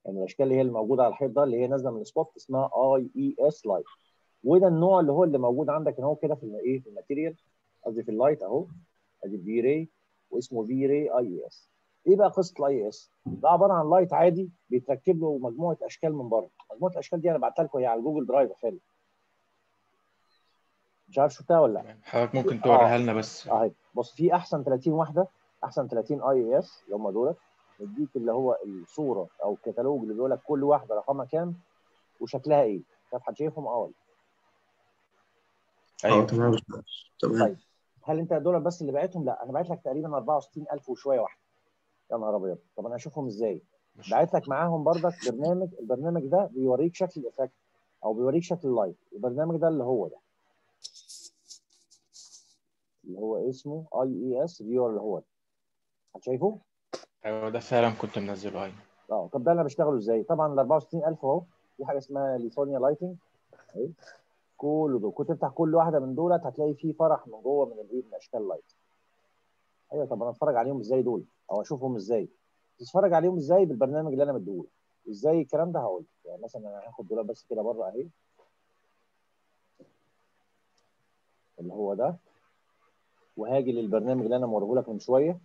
يعني الاشكال اللي هي الموجوده على الحيط ده اللي هي نازله من السبوت اسمها اي اي اس لايت وده النوع اللي هو اللي موجود عندك هنا هو كده في الايه في الماتيريال قصدي في اللايت اهو ادي في راي واسمه في راي اي اي اس ايه بقى قصه الاي اي اس؟ ده عباره عن لايت عادي بيتركب له مجموعه اشكال من بره مجموعه الاشكال دي انا بعتها لكم هي على جوجل درايف يا خالد مش عارف شفتها ولا لا حضرتك ممكن توريها لنا بس اهي بص في احسن 30 واحده احسن 30 اي اي اس اللي هم دولت مديك اللي هو الصوره او الكتالوج اللي بيقول لك كل واحده رقمها كام وشكلها ايه شايف حد شايفهم اه ولا اه ايوه تمام تمام طيب هل انت دول بس اللي بعتهم؟ لا انا بعت لك تقريبا 64000 وشويه واحده يا نهار ابيض طب انا هشوفهم ازاي؟ بعت لك معاهم بردك برنامج البرنامج ده بيوريك شكل الافكت او بيوريك شكل اللايت البرنامج ده اللي هو ده اللي هو اسمه اي اي اس فيور اللي هو ده حد شايفه؟ ايوه ده فعلا كنت منزله ايوه اه طب ده انا بشتغله ازاي؟ طبعا ال 64000 اهو في حاجه اسمها ليثونيا لايتنج اهي كل دول كنت تفتح كل واحده من دولت هتلاقي فيه فرح من جوه من الايه من اشكال اللايت ايوه طب انا اتفرج عليهم ازاي دول او اشوفهم ازاي تتفرج عليهم ازاي بالبرنامج اللي انا مديهولك ازاي الكلام ده هقول لك. يعني مثلا انا هاخد دول بس كده بره اهي اللي هو ده وهاجي للبرنامج اللي انا موريه لك من شويه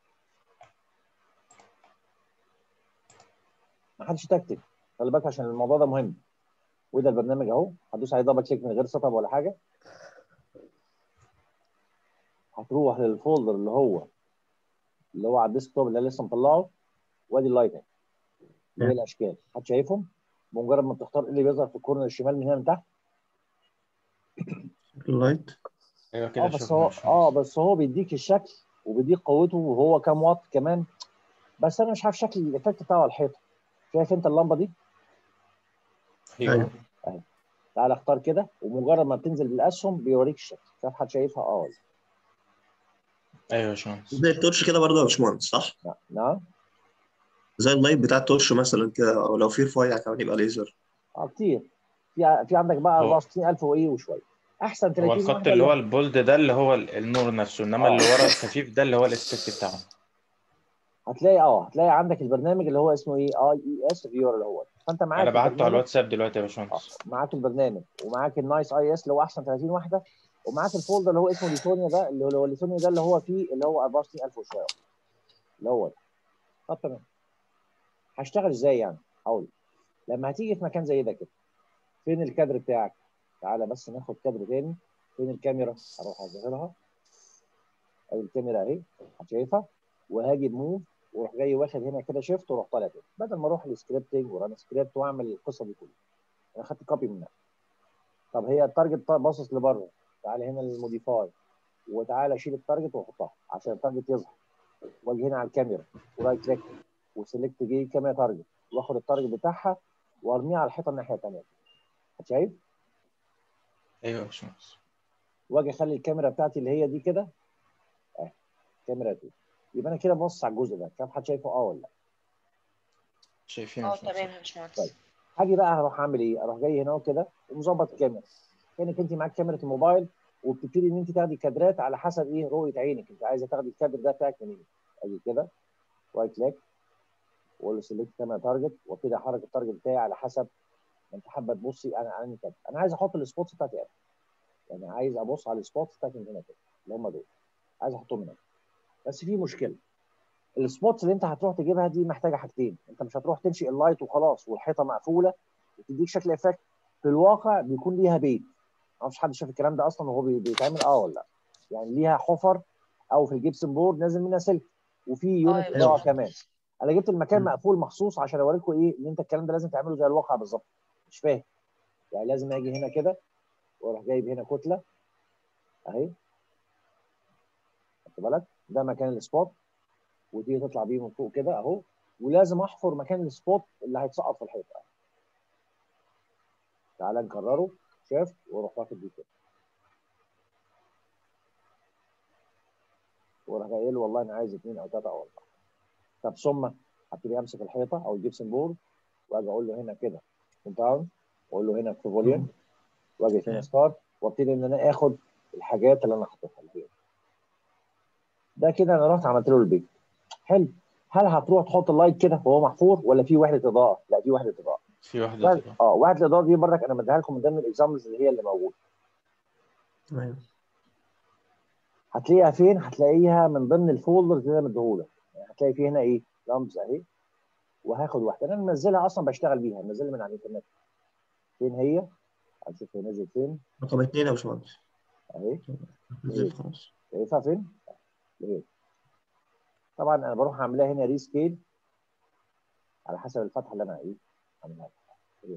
ما حدش تكتب خلي بالك عشان الموضوع ده مهم وده البرنامج اهو هتدوس عليه دبل كليك من غير سيت اب ولا حاجه هتروح للفولدر اللي هو اللي هو على الديسكتوب اللي انا لسه مطلعه وادي اللايتنج وادي الاشكال حد شايفهم بمجرد ما تختار ايه اللي بيظهر في الكورنر الشمال من هنا من تحت اللايت ايوه اه كده بس شفنا هو مش اه بس هو بيديك الشكل وبيديك قوته وهو كام واط كمان بس انا مش عارف شكل الايفكت بتاعه على الحيطه شايف انت اللمبه دي ايوه أيوة. تعال اختار كده ومجرد ما بتنزل بالاسهم بيوريك الشكل شايف حد شايفها اه ولا ايوه يا باشمهندس زي التورش كده برضه يا باشمهندس صح؟ لا نعم زي اللايت بتاع التورش مثلا كده او لو في رفيع كمان يبقى ليزر اه كتير في في عندك بقى هو- 64000 وايه وشويه احسن 30 هو الخط واحدة اللي هو البولد ده اللي هو ال- النور نفسه انما آه. اللي ورا الخفيف ده اللي هو الاستيك بتاعه هتلاقي اه هتلاقي عندك البرنامج اللي هو اسمه ايه اي اي اس فيور اللي هو فانت معاك انا بعته على البرنامج- الواتساب دلوقتي يا اه باشمهندس معاك البرنامج ومعاك النايس اي اس اللي هو احسن 30 واحده ومعاك الفولدر اللي هو اسمه ليتونيا ده اللي هو ليتونيا ده اللي هو فيه اللي هو 64000 وشويه اللي هو ده طب تمام هشتغل ازاي يعني؟ هقول لك. لما هتيجي في مكان زي ده كده فين الكادر بتاعك؟ تعالى بس ناخد كادر تاني فين الكاميرا؟ هروح اظهرها ادي الكاميرا اهي شايفها وهاجي بموف واروح جاي واخد هنا كده شيفت واروح طالع كده بدل ما اروح للسكريبتنج وران سكريبت واعمل القصه دي كلها انا خدت كوبي منها طب هي التارجت طا- باصص لبره تعالى هنا للموديفاي وتعالى شيل التارجت واحطها عشان التارجت يظهر واجي هنا على الكاميرا ورايت كليك وسيلكت جي كاميرا تارجت واخد التارجت بتاعها وارميها على الحيطه الناحيه الثانيه شايف ايوه يا باشمهندس واجي اخلي الكاميرا بتاعتي اللي هي دي كده اهي كاميرا دي يبقى انا كده ببص على الجزء ده كان حد شايفه اه ولا لا شايفين يا اه باشمهندس تمام يا باشمهندس طيب. هاجي بقى هروح اعمل ايه؟ اروح جاي هنا كده ومظبط الكاميرا كانك انت معاك كاميرا الموبايل وبتبتدي ان انت تاخدي كادرات على حسب ايه رؤيه عينك انت عايزه تاخدي الكادر ده بتاعك منين؟ اجي كده رايت كليك واقول له سيلكت كاميرا تارجت وابتدي احرك التارجت بتاعي على حسب ما انت حابه تبصي انا انا كده انا عايز احط السبوتس بتاعتي انا يعني عايز ابص على السبوتس بتاعتي من هنا كده اللي هم دول عايز احطهم هنا بس في مشكله السبوتس اللي انت هتروح تجيبها دي محتاجه حاجتين انت مش هتروح تنشئ اللايت وخلاص والحيطه مقفوله وتديك شكل افكت في الواقع بيكون ليها بيت ما اعرفش حد شاف الكلام ده اصلا وهو بي- بيتعمل اه ولا لا يعني ليها حفر او في الجبسن بورد نازل منها سلك وفي يونت يا اضاءه باشمهندس. كمان انا جبت المكان مم. مقفول مخصوص عشان اوريكم ايه ان انت الكلام ده لازم تعمله زي الواقع بالظبط مش فاهم يعني لازم اجي هنا كده واروح جايب هنا كتله اهي خدت بالك ده مكان السبوت ودي تطلع بيه من فوق كده اهو ولازم احفر مكان السبوت اللي هيتسقط في الحيطه تعالى نكرره شاف واروح واخد دي كده واروح قايل له والله انا عايز اثنين او ثلاثه او اربعه طب ثم هبتدي امسك الحيطه او الجبسن بورد واجي اقول له هنا كده كومباوند واقول له هنا فوليوم واجي هنا ستارت وابتدي ان انا اخد الحاجات اللي انا حاططها اللي هي ده كده انا رحت عملت له البيت حلو هل هتروح تحط اللايت كده وهو محفور ولا في وحده اضاءه؟ لا في وحده اضاءه في واحدة وحدة- كده اه وحده الاضاءه دي برضك انا مديها لكم من ضمن الاكزامبلز اللي هي اللي موجوده تمام هتلاقيها فين؟ هتلاقيها من ضمن الفولدرز اللي انا مديهولك يعني هتلاقي في هنا ايه؟ لامبس اهي وهاخد واحده انا منزلها اصلا بشتغل بيها منزلها من على الانترنت فين هي؟ هنشوف هي نزلت فين رقم اتنين يا باشمهندس اهي نزلت خلاص شايفها فين؟ اهي طبعا انا بروح اعملها هنا ريسكيل على حسب الفتحه اللي انا ايه عاملها اهي.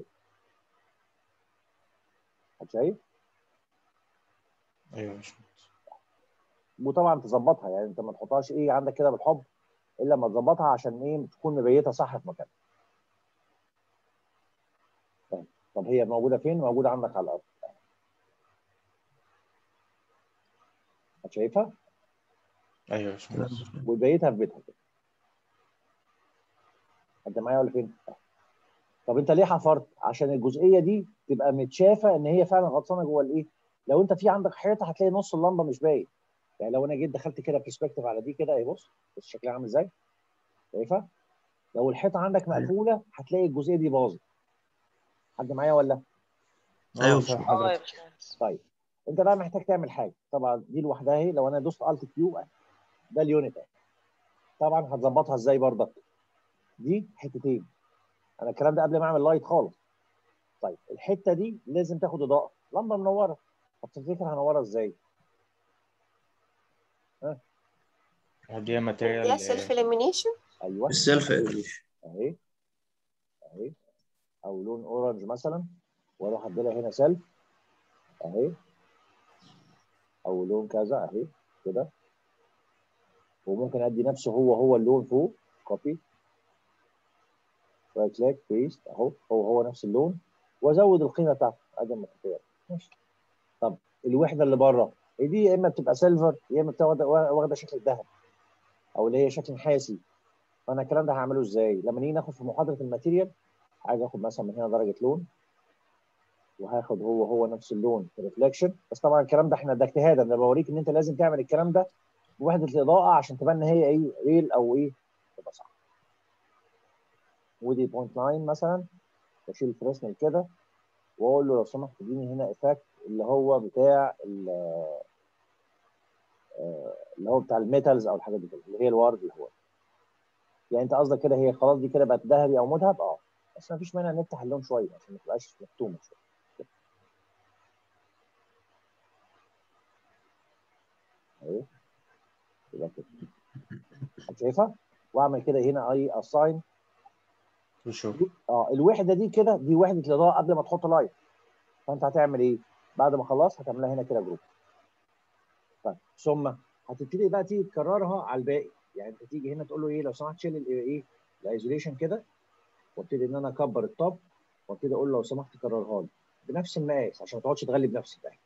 حد شايف؟ ايوه يا باشمهندس وطبعا تظبطها يعني انت ما تحطهاش ايه عندك كده بالحب الا لما تظبطها عشان ايه تكون مبيتها صح في مكانها. طيب طب هي موجوده فين؟ موجوده عندك على الارض. حد شايفها؟ ايوه يا باشمهندس وبيتها في بيتها كده. انت معايا ولا فين؟ طب انت ليه حفرت؟ عشان الجزئيه دي تبقى متشافه ان هي فعلا غطسانه جوه الايه؟ لو انت في عندك حيطه هتلاقي نص اللمبه مش باين. يعني لو انا جيت دخلت كده برسبكتيف على دي كده اهي بص بص شكلها عامل ازاي؟ شايفها؟ لو الحيطه عندك مقفوله هتلاقي الجزئيه دي باظت. حد معايا ولا؟ ايوه اه فاهم باشمهندس. اه يا حضرتك باشمهندس طيب انت بقى محتاج تعمل حاجه طبعا دي لوحدها اهي لو انا دوست الت كيو ده اليونت اهي طبعا هتظبطها ازاي برضك دي حتتين انا الكلام ده قبل ما اعمل لايت خالص طيب الحته دي لازم تاخد اضاءه لمبه منوره طب تفتكر هنورها ازاي هديها دي ماتيريال سيلف اليمينيشن ايوه السيلف انجلش اهي اهي او لون اورنج مثلا واروح ادي لها هنا سيلف اهي او لون كذا اهي كده وممكن ادي نفسه هو هو اللون فوق كوبي رايت كليك بيست اهو هو هو نفس اللون وازود القيمه بتاعته ادي المحيطيه ماشي طب الوحده اللي بره دي يا اما بتبقى سيلفر يا اما بتبقى واخده واخدة شكل الذهب او اللي هي شكل نحاسي فانا الكلام ده هعمله ازاي؟ لما نيجي ناخد في محاضره الماتيريال عايز اخد مثلا من هنا درجه لون وهاخد هو هو نفس اللون في ريفلكشن بس طبعا الكلام ده احنا ده اجتهاد انا بوريك ان انت لازم تعمل الكلام ده بوحده الاضاءه عشان تبان ان هي ايه ريل او ايه تبقى صح ودي بوينت 9 مثلا بشيل الفريسنل كده واقول له لو سمحت اديني هنا افكت اللي هو بتاع ال- آه، اللي هو بتاع الميتالز او الحاجات دي كده اللي هي الورد اللي هو يعني انت قصدك كده هي خلاص دي كده بقت ذهبي او مذهب اه بس ما فيش مانع نفتح اللون شويه عشان ما تبقاش مكتومه شويه اهي يبقى كده شايفها واعمل كده هنا اي اساين وشوف اه الوحده دي كده دي وحده الاضاءه قبل ما تحط لايت فانت هتعمل ايه؟ بعد ما خلاص هتعملها هنا كده جروب طيب ثم هتبتدي بقى تيجي تكررها على الباقي يعني انت تيجي هنا تقول له ايه لو سمحت شيل ال- ايه الايزوليشن كده وابتدي ان انا اكبر التوب وابتدي اقول له لو سمحت كررها لي بنفس المقاس عشان ما تقعدش تغلب نفسك بقى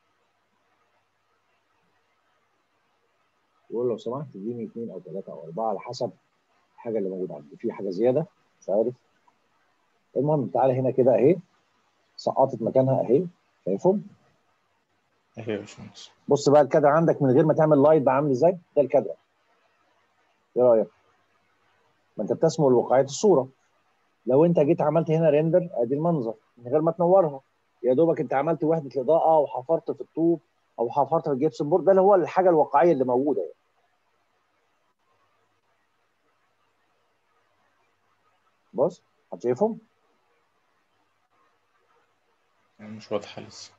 يقول لو سمحت اديني اثنين او ثلاثه او اربعه على حسب الحاجه اللي موجوده عندي في حاجه زياده مش عارف المهم تعالى هنا كده اهي سقطت مكانها اهي شايفهم ايوه يا باشمهندس بص بقى الكادر عندك من غير ما تعمل لايت بقى عامل ازاي ده الكادر ايه رايك ما انت بتسمو لواقعيه الصوره لو انت جيت عملت هنا ريندر ادي المنظر من غير ما تنورها يا دوبك انت عملت وحده الاضاءه وحفرت في الطوب او حفرت في الجبسن بورد ده اللي هو الحاجه الواقعيه اللي موجوده يعني. بص هتشوفهم مش واضحة لسه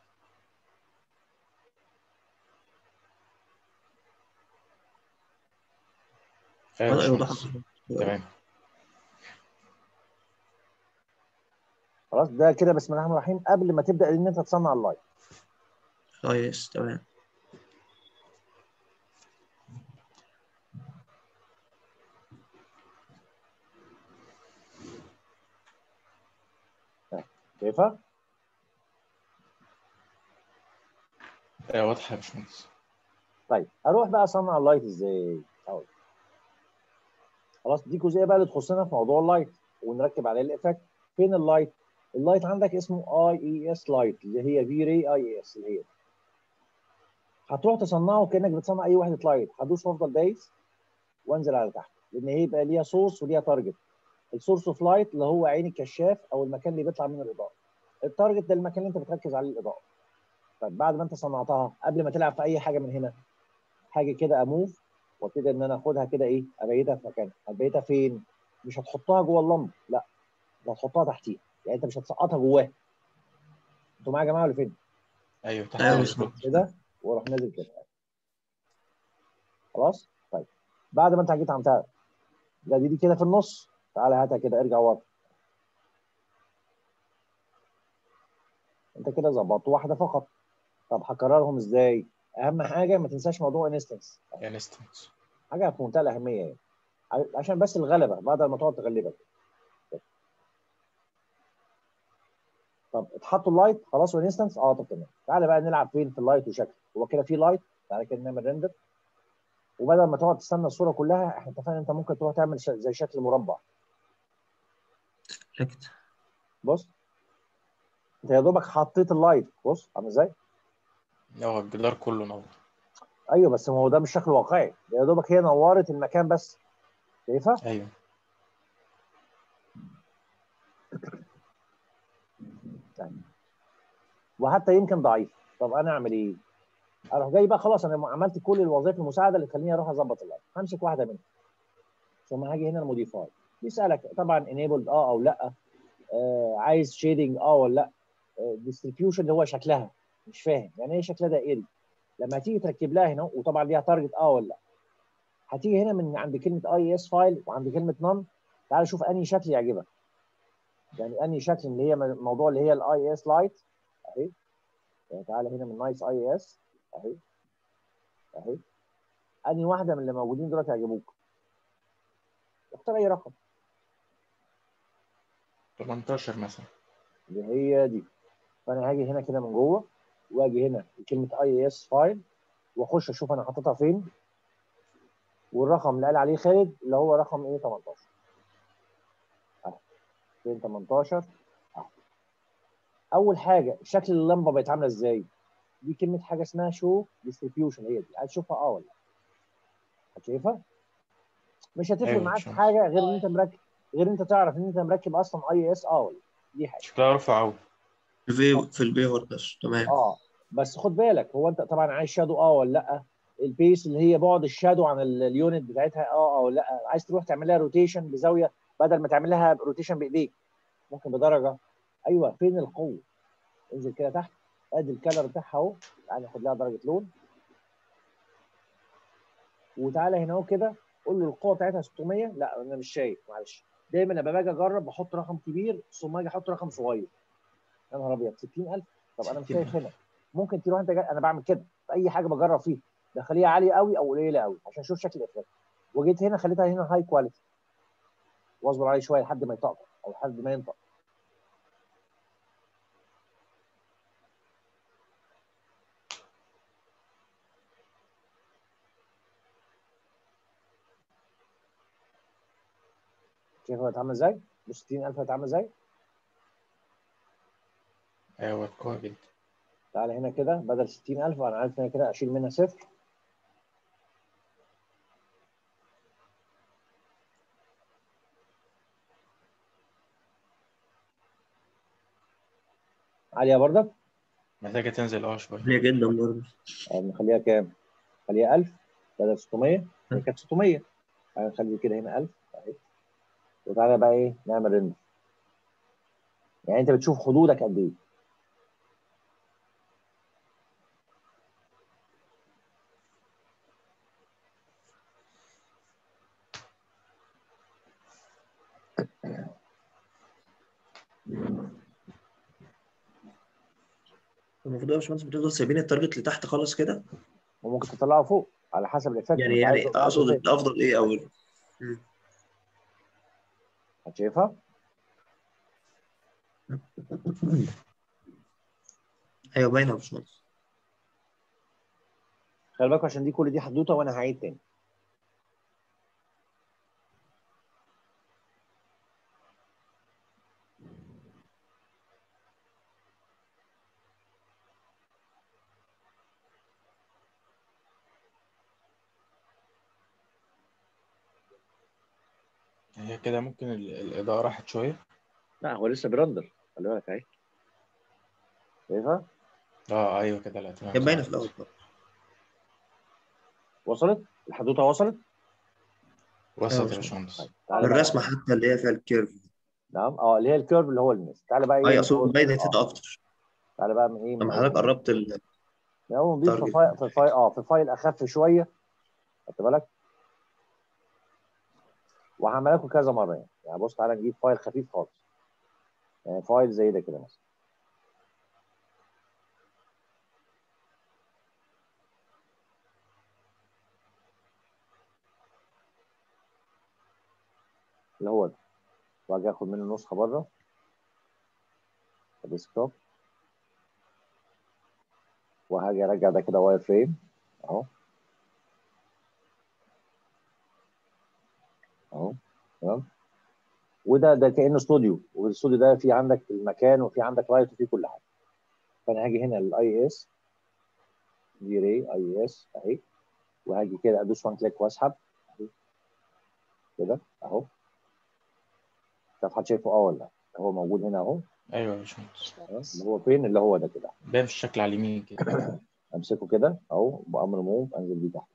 ايوه يا ايوه باشمهندس ده تمام خلاص ده كده بسم الله الرحمن الرحيم قبل ما تبدا ان انت تصنع اللايت كويس تمام شايفها ايوه واضحة يا باشمهندس طيب اروح بقى اصنع اللايت ازاي أقول. خلاص دي جزئيه بقى اللي تخصنا في موضوع اللايت ونركب عليه الايفكت فين اللايت اللايت عندك اسمه اي اي اس لايت اللي هي في ري اي اس اللي هي هتروح تصنعه كانك بتصنع اي وحده لايت هدوس وافضل دايس وانزل على تحت لان هي يبقى ليها سورس وليها تارجت السورس اوف لايت اللي هو عين الكشاف او المكان اللي بيطلع منه الاضاءه التارجت ده المكان اللي انت بتركز عليه الاضاءه طيب بعد ما انت صنعتها قبل ما تلعب في اي حاجه من هنا حاجه كده اموف وابتدي ان انا اخدها كده ايه ابيتها في مكانها هتبيتها فين مش هتحطها جوه اللمبه لا انت هتحطها تحتيها يعني انت مش هتسقطها جواها انتوا معايا يا جماعه ولا فين ايوه تحت أيوة، السبوت كده واروح نازل كده خلاص طيب بعد ما انت جيت عملتها لا دي دي كده في النص تعالى هاتها كده ارجع ورا انت كده ظبطت واحده فقط طب هكررهم ازاي اهم حاجه ما تنساش موضوع انستنس انستنس حاجه في منتهى الاهميه يعني ع- عشان بس الغلبه بعد ما تقعد تغلبك طب اتحطوا اللايت خلاص والانستنس اه طب تمام تعالى بقى نلعب فين في اللايت وشكل هو كده في لايت تعالى كده نعمل ريندر وبدل ما تقعد تستنى الصوره كلها احنا اتفقنا انت ممكن تروح تعمل ش- زي شكل مربع لكت بص انت يا دوبك حطيت اللايت بص عامل ازاي هو الجدار كله نور ايوه بس ما هو ده مش شكل واقعي ده يا دوبك هي نورت المكان بس شايفها ايوه وحتى يمكن ضعيف طب انا اعمل ايه؟ اروح جاي بقى خلاص انا عملت كل الوظائف المساعده اللي تخليني اروح اظبط اللايت همسك واحده منهم ثم هاجي هنا الموديفاي بيسالك طبعا انيبلد اه او لا آه عايز شيدنج اه ولا لا ديستريبيوشن اللي هو شكلها مش فاهم يعني ايه شكلها دائري لما هتيجي تركب لها هنا وطبعا ليها تارجت اه ولا لا هتيجي هنا من عند كلمه اي اس فايل وعند كلمه نون تعال شوف انهي شكل يعجبك يعني انهي شكل اللي هي موضوع اللي هي الاي اس لايت اهي يعني تعالى هنا من نايس اي اس اهي اهي انهي واحده من اللي موجودين دلوقتي يعجبوك اختار اي رقم 18 مثلا اللي هي دي فانا هاجي هنا كده من جوه واجي هنا كلمه اي اس فايل واخش اشوف انا حاططها فين والرقم اللي قال عليه خالد اللي هو رقم ايه 18 اهو فين 18 اهو اول حاجه شكل اللمبه بقت عامله ازاي دي كلمه حاجه اسمها شو ديستريبيوشن هي دي عايز تشوفها اه ولا لا شايفها مش هتفرق أيوة، معاك شوف. حاجه غير ان انت مركب غير انت تعرف ان انت مركب اصلا اي اس اه ولا لا. دي حاجه شكلها رفع قوي في في البيور بس تمام اه بس خد بالك هو انت طبعا عايز شادو اه ولا لا البيس اللي هي بعد الشادو عن ال- اليونت بتاعتها اه او لا عايز تروح تعمل لها روتيشن بزاويه بدل ما تعمل لها روتيشن بايديك ممكن بدرجه ايوه فين القوه انزل كده تحت ادي الكالر بتاعها اهو تعالى ناخد لها درجه لون وتعالى هنا اهو كده قول له القوه بتاعتها 600 لا انا مش شايف معلش دايما لما باجي اجرب بحط رقم كبير ثم اجي احط رقم صغير يا نهار ابيض 60000 طب انا مش شايف هنا ممكن تروح انت جا... انا بعمل كده في اي حاجه بجرب فيها بخليها عاليه قوي او قليله قوي عشان اشوف شكل الافكت وجيت هنا خليتها هنا هاي كواليتي واصبر عليه شويه لحد ما يطقطق او لحد ما ينطق شايف هو هيتعمل ازاي؟ ب 60000 هيتعمل ازاي؟ ايوه قوي جدا تعالى هنا كده بدل 60000 انا عارف هنا كده اشيل منها صفر عاليه برضك محتاجة تنزل اه شوية عالية جدا برضه طب نخليها كام؟ نخليها 1000 بدل 600 هي كانت 600 تعالى نخلي كده هنا 1000 اهي وتعالى بقى ايه نعمل ريندر يعني انت بتشوف حدودك قد ايه المفروض يا باشمهندس بتفضل سايبين التارجت لتحت خالص كده وممكن تطلعه فوق على حسب الافكت يعني انت يعني عايزه- عايزه اقصد فين. الافضل ايه او شايفها؟ ايوه باينه يا باشمهندس خلي بالكوا عشان دي كل دي حدوته وانا هعيد تاني هي كده ممكن ال- الإضاءة راحت شوية لا هو لسه بيرندر خلي بالك اهي شايفها اه ايوه كده لا تمام كان باينه صح. في الاول طبعا. وصلت الحدوته وصلت وصلت يا أيوة. باشمهندس طيب تعالى بقى- الرسمه حتى اللي هي فيها الكيرف نعم اه اللي هي الكيرف اللي هو الميس تعالى بقى اي ايه اقصد نقول- باينه آه. كده اكتر تعالى بقى من ايه من لما حضرتك أول- قربت ال... من اول نضيف في target. فايل في فايل اه في فايل اخف شويه خدت بالك وهعمل لكم كذا مره يعني يعني بص تعالى نجيب فايل خفيف خالص يعني فايل زي ده كده مثلا اللي هو ده واجي اخد منه نسخه بره ديسكتوب وهاجي ارجع ده كده واير فريم اهو اهو تمام وده ده كانه استوديو والاستوديو ده في عندك المكان وفي عندك لايت وفي كل حاجه فانا هاجي هنا للاي اس دي ري اي اس اهي وهاجي كده ادوس وان كليك واسحب أهي. كده اهو شايف حد شايفه اه ولا لا؟ هو موجود هنا اهو ايوه يا باشمهندس تمام؟ اللي هو فين اللي هو ده كده باين في الشكل على اليمين كده امسكه كده اهو بامر موف انزل بيه تحت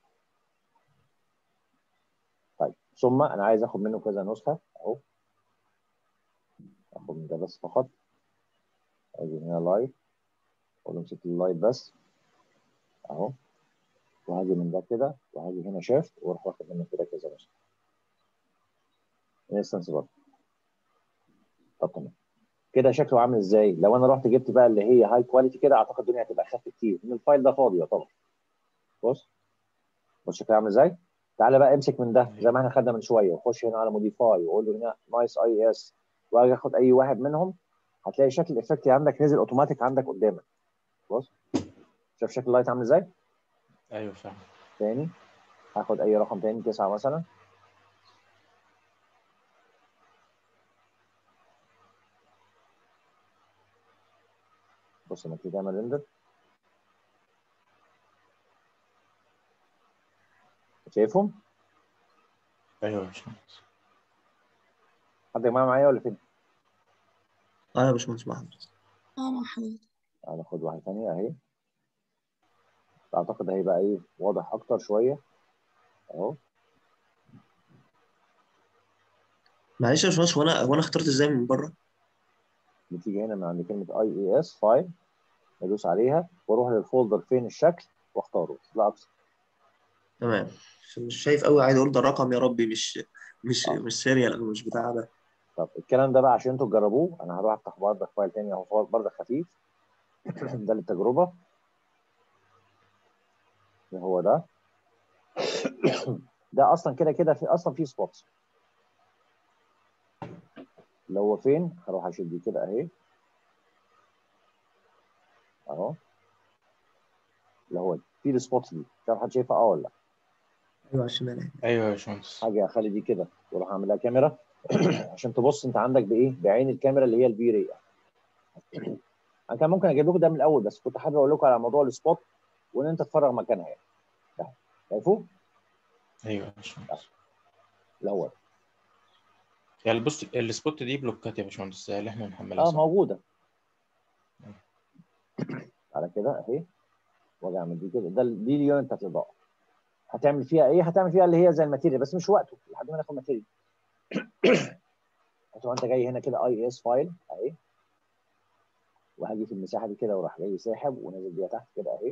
طيب ثم انا عايز اخد منه كذا نسخه اهو اخد من ده بس فقط اجي هنا لايت اقول له امسك اللايت بس اهو وهاجي من ده كده وهاجي هنا شيفت واروح واخد منه كده كذا نسخه انستنس برضه طب تمام كده شكله عامل ازاي لو انا رحت جبت بقى اللي هي هاي كواليتي كده اعتقد الدنيا هتبقى اخف كتير ان الفايل ده فاضي يعتبر بص بص شكله عامل ازاي تعالى بقى امسك من ده زي ما احنا خدنا من شويه وخش هنا على موديفاي وقول له هنا نايس اي اس واجي اخد اي واحد منهم هتلاقي شكل الايفكت عندك نزل اوتوماتيك عندك قدامك بص شايف شكل اللايت عامل ازاي ايوه فاهم تاني هاخد اي رقم تاني تسعة مثلا بص لما تيجي تعمل ريندر شايفهم؟ ايوه يا باشمهندس حد يا جماعه معايا ولا فين؟ اه يا باشمهندس محمد اه مع حضرتك تعالى خد واحده ثانيه اهي اعتقد هيبقى ايه واضح اكتر شويه اهو معلش يا باشمهندس هو انا هو انا اخترت ازاي من بره؟ بتيجي هنا من عند كلمه اي اي اس فايل ادوس عليها واروح للفولدر فين الشكل واختاره لا اقصى تمام عشان مش شايف قوي عايز اقول ده رقم يا ربي مش مش آه. مش سيريال او مش بتاع ده طب الكلام ده بقى عشان انتوا تجربوه انا هروح افتح برضك فايل تاني اهو فايل برضك خفيف ده للتجربه اللي هو ده ده اصلا كده كده في اصلا في سبوتس اللي هو فين هروح اشيل دي كده اهي اهو اللي هو في السبوتس دي مش عارف حد شايفها اه ولا لا ايوه على الشمال اهي. ايوه يا باشمهندس حاجه اخلي دي كده واروح اعمل لها كاميرا عشان تبص انت عندك بايه بعين الكاميرا اللي هي البي ري انا كان ممكن اجيب لكم ده من الاول بس كنت حابب اقول لكم على موضوع السبوت وان انت تفرغ مكانها يعني ده. شايفه ايوه يا باشمهندس اللي هو ده. يعني البوست السبوت دي بلوكات يا باشمهندس زي اللي احنا بنحملها اه صح؟ موجوده على كده اهي واجي اعمل دي كده ده دي اليونت بتاعت الاضاءه هتعمل فيها ايه؟ هتعمل فيها اللي هي زي الماتيريال بس مش وقته لحد ما ناخد ماتيريال هتبقى انت جاي هنا كده اي اس فايل اهي وهاجي في المساحه دي كده وراح جاي ساحب ونازل بيها تحت كده اهي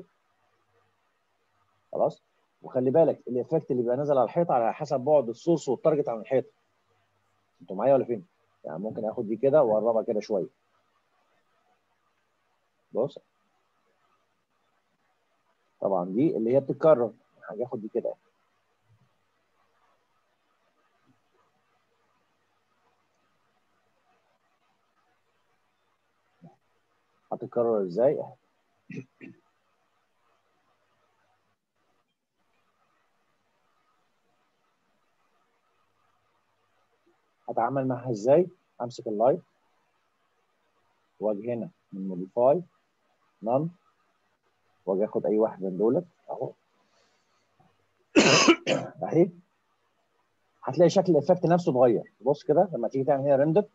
خلاص وخلي بالك الايفكت اللي بيبقى نازل على الحيطه على حسب بعد السورس والتارجت عن الحيطه انتوا معايا ولا فين؟ يعني ممكن اخد دي كده واقربها كده شويه بص طبعا دي اللي هي بتتكرر هاجي اخد دي كده هتتكرر ازاي؟ هتعامل معاها ازاي؟ امسك اللايت واجي هنا من موديفاي نان واجي اخد اي واحد من دولت اهو اهي هتلاقي شكل الافكت نفسه اتغير بص كده لما تيجي تعمل هنا ريندر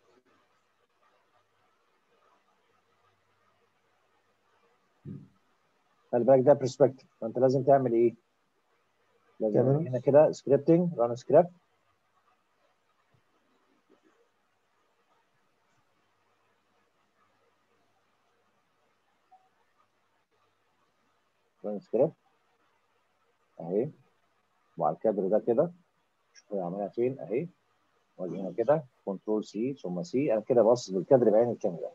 خلي بالك ده برسبكتيف فانت لازم تعمل ايه؟ لازم تمام. هنا كده سكريبتنج ران سكريبت ران سكريبت اهي وعلى الكادر ده كده شوف هي عملها فين اهي واجي هنا كده كنترول سي ثم سي انا كده باصص بالكادر بعين الكاميرا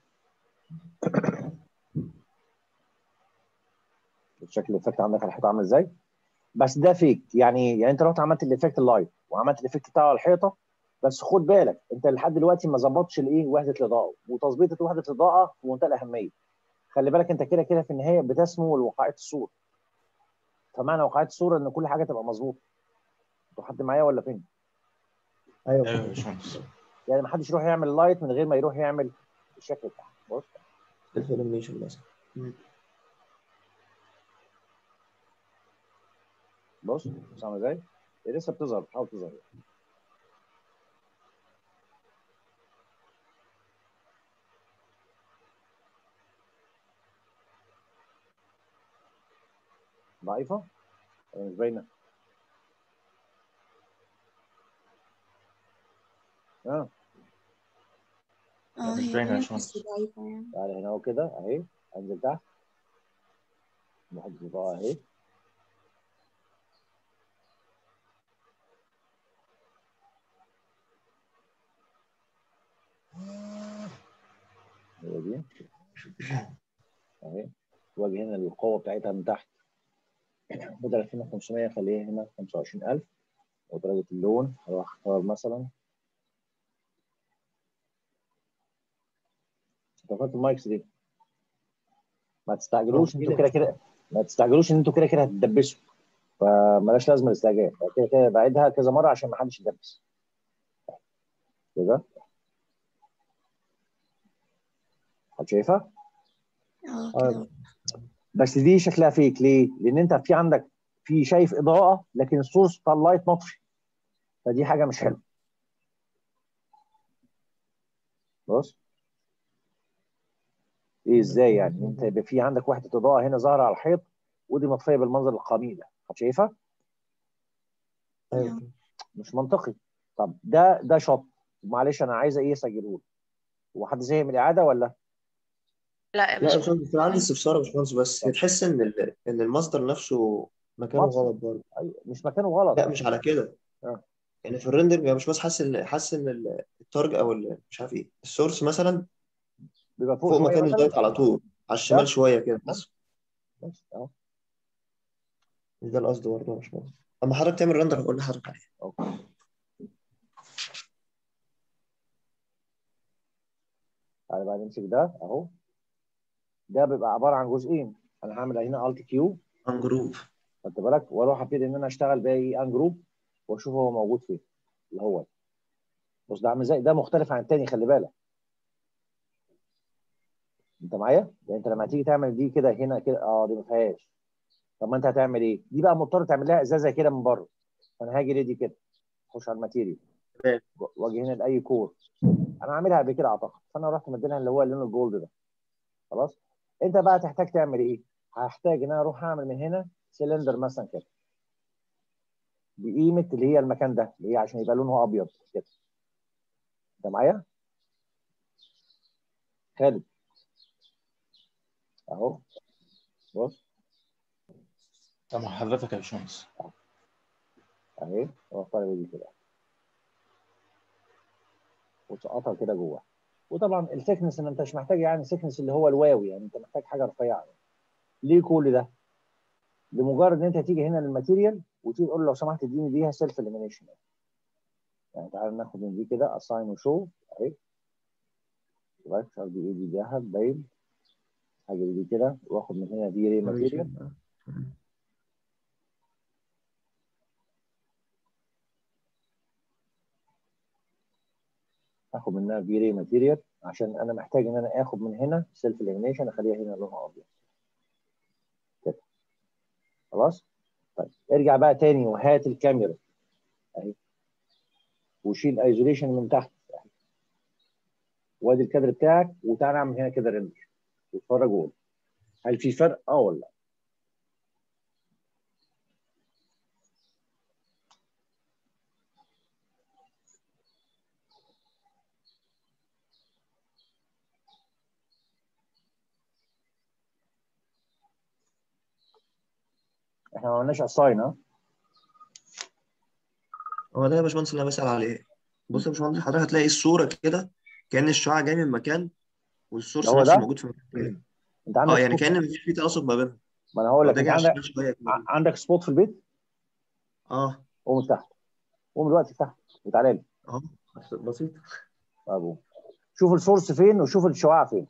الشكل الافكت عندك على الحيطه عامل ازاي بس ده فيك يعني يعني انت رحت عملت الايفكت اللايف وعملت الايفكت بتاعه على الحيطه بس خد بالك انت لحد دلوقتي ما ظبطتش الايه وحده الاضاءه وتظبيطه وحده الاضاءه في منتهى الاهميه خلي بالك انت كده كده في النهايه بتسمو لوقائع الصوره فمعنى وقائع الصوره ان كل حاجه تبقى مظبوطه انتوا حد معايا ولا فين؟ ايوه ايوه يا باشمهندس يعني ما حدش يروح يعمل لايت من غير ما يروح يعمل الشكل بتاعه بص الانيميشن مثلا بص بص عامل ازاي؟ هي لسه بتظهر بتحاول تظهر ضعيفة؟ ولا مش باينة؟ اه اه مش هي باينة يا باينة باشمهندس. بس ضعيفة يعني تعالى هنا اهو كده اهي انزل تحت نحط الاضاءة اهي هي دي اهي واجي هنا القوة بتاعتها من تحت بدل 2500 خليها هنا 25000 ودرجة اللون هروح اختار مثلا اخترت المايكس دي ما تستعجلوش انتوا كده كده ما تستعجلوش ان انتوا كده كده هتدبسوا فملاش لازمه الاستعجال كده كده بعيدها كذا مره عشان ما حدش يدبس كده حد شايفها؟ اه آه. كده بس دي شكلها فيك ليه؟ لان انت في عندك في شايف اضاءه لكن السورس بتاع اللايت مطفي فدي حاجه مش حلوه بص ايه ازاي يعني انت يبقى في عندك وحده اضاءه هنا ظاهره على الحيط ودي مطفيه بالمنظر القميء ده حد شايفها؟ ايوه مش منطقي طب ده ده شط معلش انا عايز ايه اسجله هو حد زهق من الاعاده ولا لا يا لا يا باشمهندس باشمهندس انا عندي استفسار يا باشمهندس بس هي تحس ان ال- ان المصدر نفسه مكانه مصدر. غلط برضه أيوة، مش مكانه غلط لا مش على كده آه. يعني في الريندر يا باشمهندس حاسس ان حاسس ان ال- التارج او ال- مش عارف ايه السورس مثلا بيبقى فوق, فوق شوية مكان مثلاً. اللايت على طول على الشمال شويه كده بس بس اهو مش ده القصد برضه يا باشمهندس اما حضرتك تعمل ريندر هقول لحضرتك عليه اوكي تعالى بقى نمسك ده اهو ده بيبقى عباره عن جزئين انا هعمل هنا الت كيو ان جروب خدت بالك واروح ابتدي ان انا اشتغل بقى ايه ان جروب واشوف هو موجود فين اللي هو ده. بص ده عامل ازاي ده مختلف عن التاني خلي بالك انت معايا؟ يعني انت لما تيجي تعمل دي كده هنا كده اه دي ما فيهاش طب ما انت هتعمل ايه؟ دي بقى مضطر تعمل لها ازازه كده من بره فانا هاجي ليه دي كده اخش على الماتيريال تمام. واجي هنا لاي كور انا عاملها قبل كده اعتقد فانا رحت مدينها اللي هو اللون الجولد ده خلاص انت بقى تحتاج تعمل ايه؟ هحتاج ان انا اروح اعمل من هنا سلندر مثلا كده بقيمه اللي هي المكان ده اللي هي عشان يبقى لونه ابيض كده انت معايا؟ خالد اهو بص طبعا حضرتك يا باشمهندس اهي اروح طالع دي كده وتسقطها كده جوه وطبعا الثيكنس ان انت مش محتاج يعني ثيكنس اللي هو الواوي يعني انت محتاج حاجه رفيعه ليه كل ده؟ لمجرد ان انت تيجي هنا للماتيريال وتيجي تقول له لو سمحت اديني ديها سيلف اليمينيشن يعني تعالى ناخد من دي كده اساين وشو اهي بس مش عارف دي ايه دي ذهب باين حاجه دي كده واخد من هنا دي ري ماتيريال اخد منها في ري ماتيريال عشان انا محتاج ان انا اخد من هنا سيلف اليمينيشن اخليها هنا لونها ابيض كده خلاص طيب ارجع بقى تاني وهات الكاميرا اهي وشيل ايزوليشن من تحت وادي الكادر بتاعك وتعالى اعمل هنا كده ريندر واتفرج وقول هل في فرق اه ولا لا احنا ما عملناش اساين ها هو ده يا باشمهندس اللي انا بسأل عليه بص يا باشمهندس حضرتك هتلاقي الصورة كده كأن الشعاع جاي من مكان والسورس هو نفسه ده؟ موجود في مكان تاني انت عندك اه يعني سبوت- كأن مفيش في تناسق ما بينهم ما انا هقول لك ده انت جاي على عندك الشمال شوية كده. ع- عندك سبوت في البيت اه قوم تحت قوم دلوقتي تحت وتعالى لي اه بسيط طيب قوم. شوف السورس فين وشوف الشعاع فين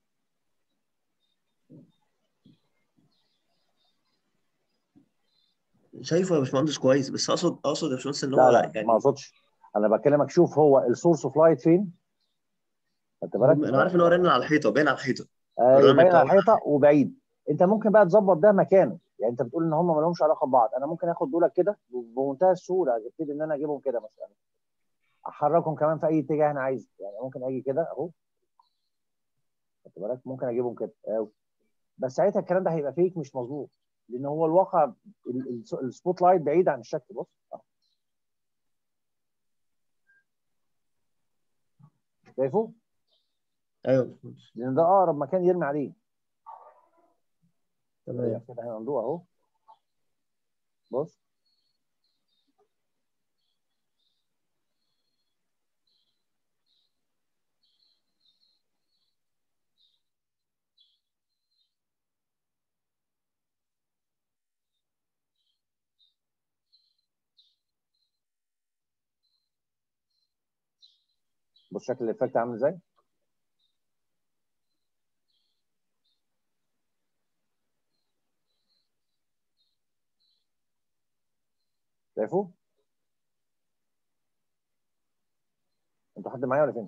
شايفه يا باشمهندس كويس بس اقصد اقصد يا باشمهندس ان لا هو لا يعني ما اقصدش انا بكلمك شوف هو السورس اوف لايت فين خدت بالك انا عارف ان هو رن على الحيطه باين على الحيطه ايوه الرمي باين على بتاعه. الحيطه وبعيد انت ممكن بقى تظبط ده مكانه يعني انت بتقول ان هم ما لهمش علاقه ببعض انا ممكن اخد دولك كده بمنتهى السهوله ابتدي ان انا اجيبهم كده مثلا احركهم كمان في اي اتجاه انا عايزه يعني ممكن اجي كده اهو خدت بالك ممكن اجيبهم كده أهو. بس ساعتها الكلام ده هيبقى فيك مش مظبوط لان هو الواقع ال- ال- السبوت لايت بعيد عن الشكل بص أهو. شايفه؟ ايوه يا باشمهندس لان ده اقرب مكان يرمي عليه تمام كده هنا ندوق اهو بص بص شكل الايفكت عامل ازاي شايفه انتوا حد معايا ولا فين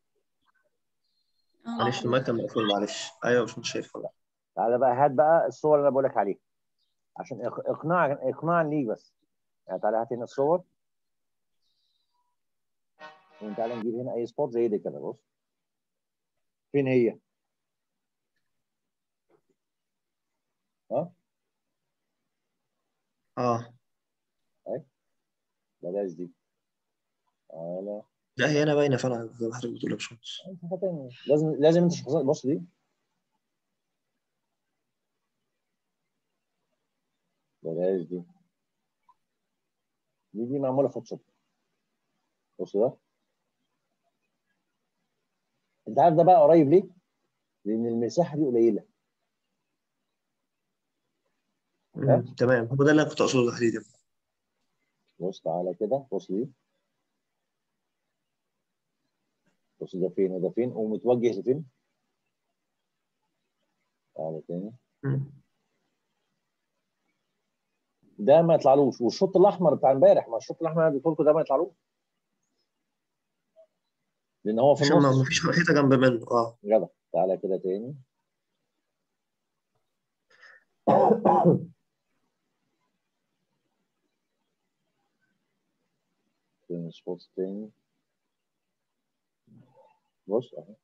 معلش المايك كان مقفول معلش ايوه يا باشمهندس شايفه تعالى بقى هات بقى الصور اللي انا بقول لك عليها عشان إق- اقناع اقناعا ليك بس يعني تعالى هات هنا الصور وتعالى نجيب هنا اي سبوت زي دي كده بص فين هي ها اه بلاش دي تعالى لا هي هنا باينه فعلا زي ما حضرتك بتقول يا باشمهندس حاجة تانية. لازم لازم انت شخصيا بص دي بلاش دي دي دي معموله فوتوشوب بص ده انت عارف ده بقى قريب ليه؟ لان المساحه دي قليله مم، تمام هو ده اللي انا كنت اقصده تحديدا بص تعالى كده بص دي بص ده فين وده فين ومتوجه لفين تعالى تاني مم. ده ما يطلعلوش والشوط الاحمر بتاع امبارح ما الشوط الاحمر اللي قلت لكم ده ما يطلعلوش لان هو في عشان ما النص مفيش حيطه جنب منه اه جدع تعالى كده تاني تاني سبوت تاني بص اهو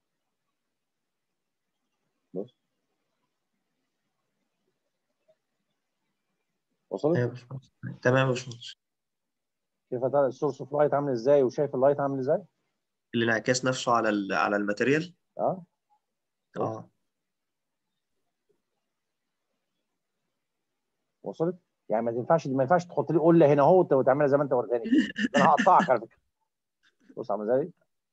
بص وصلت ايوه يا باشمهندس تمام يا باشمهندس شايف ده السورس اوف لايت عامل ازاي وشايف اللايت عامل ازاي الانعكاس نفسه على ال- على الماتيريال اه اه وصلت يعني ما ينفعش ما ينفعش تحط لي قله هنا اهو وتعملها زي ما انت وريتني كده. انا هقطعك على فكره بص عامل ازاي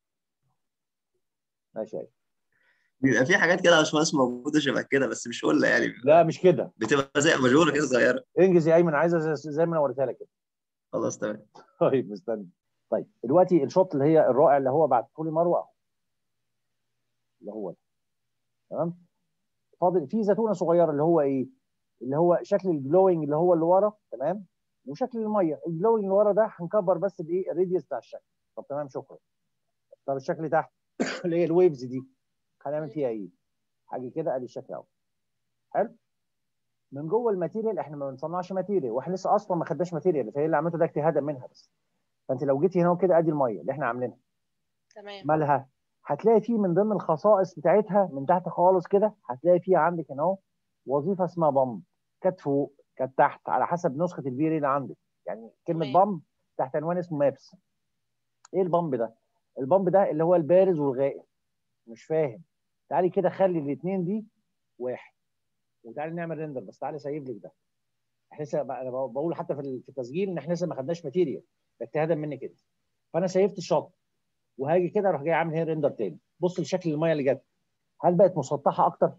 ماشي أهي. بيبقى في حاجات كده يا باشمهندس موجوده شبه كده بس مش قله يعني لا مش كده بتبقى زي مجهوله كده صغيره انجز يا ايمن عايزها زي, زي ما انا وريتها لك كده خلاص تمام طيب مستني طيب دلوقتي الشوط اللي هي الرائع اللي هو بعته لي مروه أهو. اللي هو ده. تمام فاضل في زيتونه صغيره اللي هو ايه اللي هو شكل الجلوينج اللي هو اللي ورا تمام وشكل الميه الجلوينج اللي ورا ده هنكبر بس الايه الراديوس بتاع الشكل طب تمام شكرا طب الشكل اللي تحت اللي هي الويفز دي هنعمل فيها ايه حاجه كده ادي الشكل اهو حلو من جوه الماتيريال احنا ما بنصنعش ماتيريال واحنا لسه اصلا ما خدناش ماتيريال فهي اللي عملته ده اجتهادا منها بس فانت لو جيتي هنا كده ادي الميه اللي احنا عاملينها تمام مالها هتلاقي فيه من ضمن الخصائص بتاعتها من تحت خالص كده هتلاقي فيه عندك هنا اهو وظيفه اسمها بامب كانت فوق كانت تحت على حسب نسخه البي اللي عندك يعني كلمه تمام. بامب تحت عنوان اسمه مابس ايه البامب ده البامب ده اللي هو البارز والغائر مش فاهم تعالي كده خلي الاثنين دي واحد وتعالي نعمل ريندر بس تعالي سايب لك ده احنا لسه بقى- انا بقول حتى في ال- في التسجيل ان احنا لسه ما خدناش ماتيريال ده اجتهادا مني كده فانا سيفت الشط وهاجي كده اروح جاي عامل هنا ريندر تاني بص لشكل الميه اللي جت هل بقت مسطحه اكتر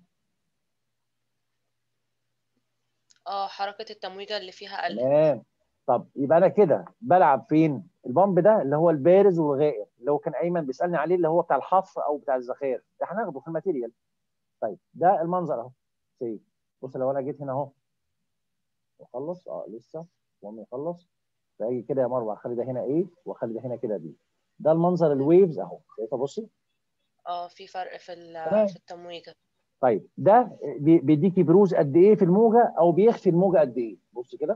اه حركة التمويجة اللي فيها قلت تمام طب يبقى انا كده بلعب فين البامب ده اللي هو البارز والغائر اللي هو كان ايمن بيسالني عليه اللي هو بتاع الحفر او بتاع الذخائر ده هناخده في الماتيريال طيب ده المنظر اهو سي بص لو انا جيت هنا اهو واخلص اه لسه وأقوم يخلص فاجي كده يا مروه اخلي ده هنا ايه واخلي ده هنا كده دي ده المنظر الويفز اهو شايفه بصي اه في فرق في ال- تمام. في التمويجة طيب ده بي- بيديكي بروز قد ايه في الموجه او بيخفي الموجه قد ايه بص كده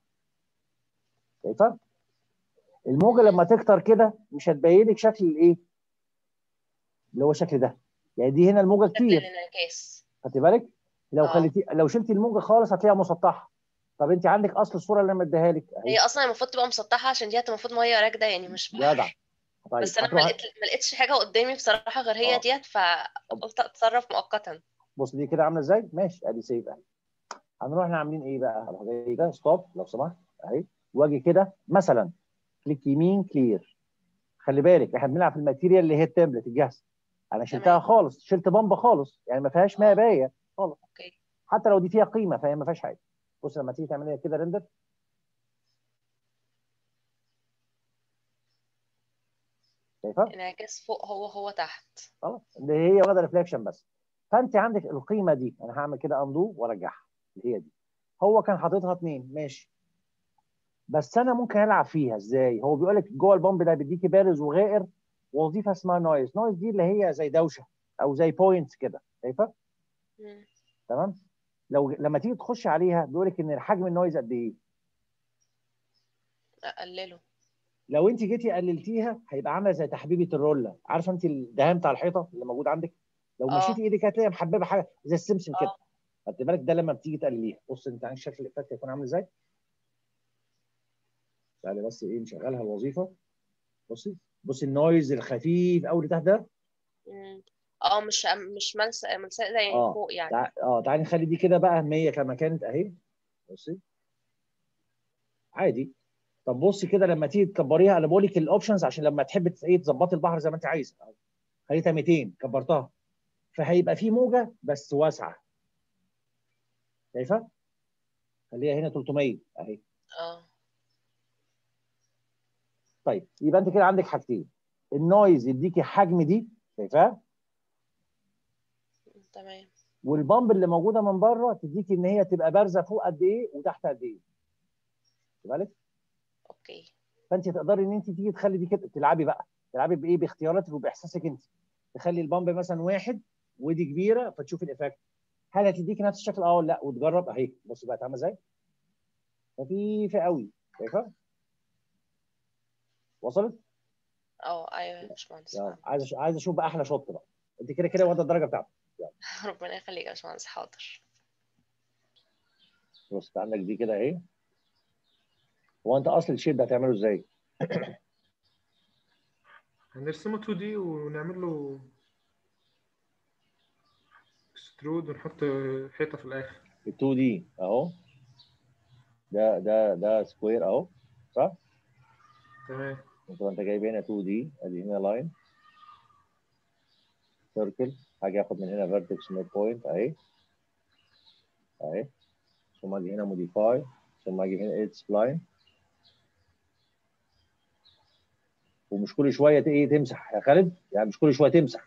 شايفه الموجه لما تكتر كده مش هتبين لك شكل الايه اللي هو الشكل ده يعني دي هنا الموجه شكل كتير الانعكاس خدتي بالك لو آه. خليتي لو شلتي الموجه خالص هتلاقيها مسطحه طب انت عندك اصل الصوره اللي انا مديها لك اهي هي اصلا المفروض تبقى مسطحه عشان دي المفروض ميه راكده يعني مش بحر جدع طيب بس انا ما هتروح لقيت ما لقيتش حاجه قدامي بصراحه غير هي آه. ديت فقلت اتصرف مؤقتا بص دي كده عامله ازاي ماشي ادي سيف اهي هنروح احنا عاملين ايه بقى هروح جاي ده ستوب لو سمحت اهي واجي كده مثلا كليك يمين كلير خلي بالك احنا بنلعب في الماتيريال اللي هي التابلت الجاهزه انا شلتها تمام. خالص شلت بامبا خالص يعني ما فيهاش ماء آه. بايه خالص اوكي حتى لو دي فيها قيمه فهي ما فيهاش حاجه بص لما تيجي تعملي كده ريندر شايفه انعكاس فوق هو هو تحت خلاص اللي هي واخده ريفليكشن بس فانت عندك القيمه دي انا هعمل كده اندو وارجعها اللي هي دي هو كان حاططها اتنين ماشي بس انا ممكن العب فيها ازاي هو بيقول لك جوه البامب ده بيديكي بارز وغائر وظيفه اسمها نويز نويز دي اللي هي زي دوشه او زي بوينتس كده شايفه مم. تمام لو لما تيجي تخش عليها بيقول لك ان حجم النويز قد ايه اقلله لو انت جيتي قللتيها هيبقى عامله زي تحبيبه الروله عارفه انت الدهان بتاع الحيطه اللي موجود عندك لو آه. مشيتي ايدك هتلاقيها محببه حاجه زي السمسم كده آه. خدت بالك ده لما بتيجي تقلليها بص انت عندك شكل الافكت هيكون عامل ازاي تعالي بس ايه نشغلها الوظيفه بصي بصي النويز الخفيف قوي اللي تحت ده مم. اه مش مش ملساء ملساء زي آه. فوق يعني تع... اه تعالي نخلي دي كده بقى 100 كما كانت اهي بصي عادي طب بصي كده لما تيجي تكبريها انا بقول لك الاوبشنز عشان لما تحبي ت- ايه تظبطي البحر زي ما انت عايزه خليتها 200 كبرتها فهيبقى في موجه بس واسعه شايفه؟ خليها هنا 300 اهي اه طيب يبقى انت كده عندك حاجتين النويز يديكي حجم دي شايفاه؟ تمام والبامب اللي موجوده من بره تديكي ان هي تبقى بارزه فوق قد ايه وتحت قد ايه خد بالك؟ اوكي فانت تقدري ان انت تيجي تخلي دي كده تلعبي بقى تلعبي بايه باختياراتك وباحساسك انت تخلي البامب مثلا واحد ودي كبيره فتشوفي الايفكت هل هتديكي نفس الشكل اه ولا لا وتجرب اهي بصي بقى عامله ازاي خفيفه قوي شايفه وصلت اه ايوه يا باشمهندس يلا عايز أش- عايز اشوف بقى احلى شوط بقى انت كده كده واخده الدرجه بتاعتك ربنا يخليك يا باشمهندس حاضر بص انت عندك دي كده اهي هو انت اصل الشيب ده هتعمله ازاي هنرسمه 2 دي ونعمل له اكسترود ونحط حيطة في الآخر ال 2 دي اهو ده ده ده سكوير اهو صح تمام انت انت جايب هنا 2 دي ادي هنا لاين سيركل هاجي اخد من هنا فيرتكس ميد بوينت اهي اهي ثم اجي هنا موديفاي ثم اجي هنا ايد سبلاين ومش كل شويه ت- ايه تمسح يا خالد يعني مش كل شويه تمسح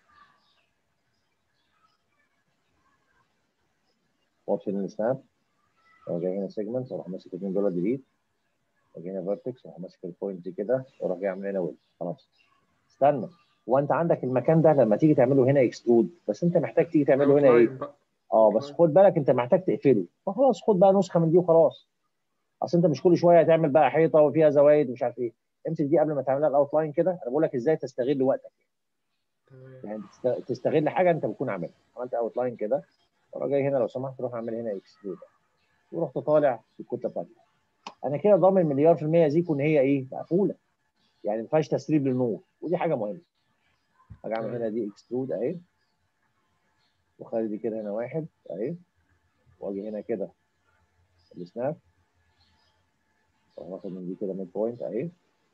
واطفي السناب جاي هنا سيجمنت اروح ماسك الاثنين دول ديليت اجي هنا فيرتكس اروح ماسك البوينت دي كده واروح جاي عامل هنا ويل خلاص استنى وانت عندك المكان ده لما تيجي تعمله هنا اكسترود بس انت محتاج تيجي تعمله هنا ايه Outline بقى. اه بس خد بالك انت محتاج تقفله فخلاص خد بقى نسخه من دي وخلاص اصل انت مش كل شويه هتعمل بقى حيطه وفيها زوايد ومش عارف ايه امسك دي قبل ما تعملها الاوتلاين كده انا بقول لك ازاي تستغل وقتك تمام يعني تست- تستغل حاجه انت بتكون عاملها عملت اوتلاين كده وراح جاي هنا لو سمحت روح اعمل هنا اكسترود ورحت طالع في الكتله بتاعتي انا كده ضامن مليار في المية زيكو ان هي ايه مقفوله يعني ما فيهاش تسريب للنور ودي حاجه مهمه هاجي اعمل هنا دي اكسترود اهي وخلي دي كده هنا واحد اهي واجي هنا كده السناب واخد من دي كده ميد بوينت اهي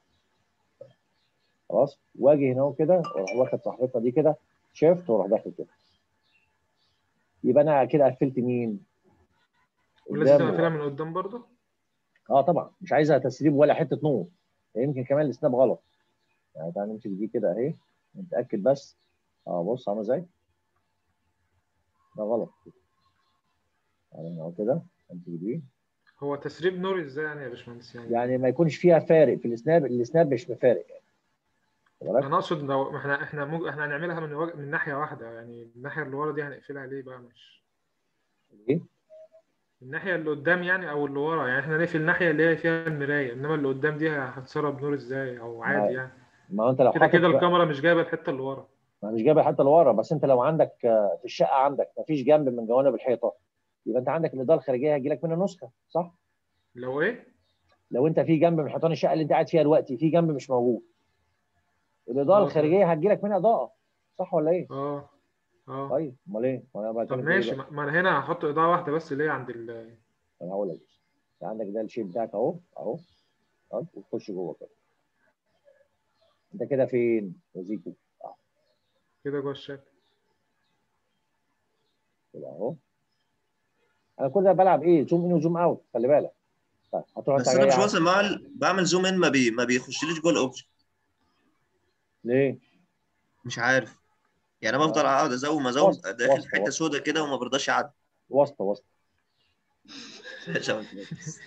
خلاص واجي هنا كده واروح واخد صاحبتنا دي كده شيفت واروح داخل كده يبقى انا كده قفلت مين؟ ولازم قدام تقفلها وورا. من قدام برضه اه طبعا مش عايزها تسريب ولا حته نور يمكن كمان السناب غلط يعني تعالى نمسك دي كده اهي نتاكد بس اه بص عامل ازاي ده غلط يعني هنا اهو كده امسك دي هو تسريب نور ازاي يعني يا باشمهندس يعني يعني ما يكونش فيها فارق في السناب السناب مش مفارق يعني واخد بالك؟ انا اقصد لو ما احنا احنا ممكن احنا هنعملها من وج... من ناحيه واحده يعني الناحيه اللي ورا دي هنقفلها ليه بقى مش ايه الناحيه اللي قدام يعني او اللي ورا يعني احنا نقفل الناحيه اللي هي فيها المرايه انما اللي قدام دي هتسرب نور ازاي او عادي يعني ما هو انت لو كده حاطط كده الكاميرا مش جايبه الحته اللي ورا ما مش جايبها حتى لورا بس انت لو عندك آه، في الشقه عندك ما فيش جنب من جوانب الحيطه يبقى انت عندك الاضاءه الخارجيه هيجي لك منها نسخه صح؟ لو ايه لو انت في جنب من حيطان الشقه اللي انت قاعد فيها دلوقتي في جنب مش موجود الاضاءه اه. الخارجيه هتجي لك منها اضاءه صح ولا ايه؟ اه اه طيب امال ايه؟ ما انا طب بتكلم في ماشي ايه بقى؟ ما ما انا هنا هحط اضاءه واحده بس ليه عند ال انا هقول لك بص. انت عندك ده الشيب بتاعك اهو اهو اهو وتخش جوه كده انت كده فين؟ وزيكو كده جوه الشكل كده اهو انا كل ده بلعب ايه؟ زوم ان وزوم اوت خلي بالك طيب هتروح بس انت انا جاي مش على- واصل مع ال- بعمل زوم ان ما بي ما بيخشليش جوه الاوبجكت ليه؟ مش عارف يعني انا بفضل آه. اقعد ازوم ازوم وسط- داخل وسط- في حته وسط. سودا كده وما برضاش يعدي واسطه واسطه ماشي يا باشمهندس.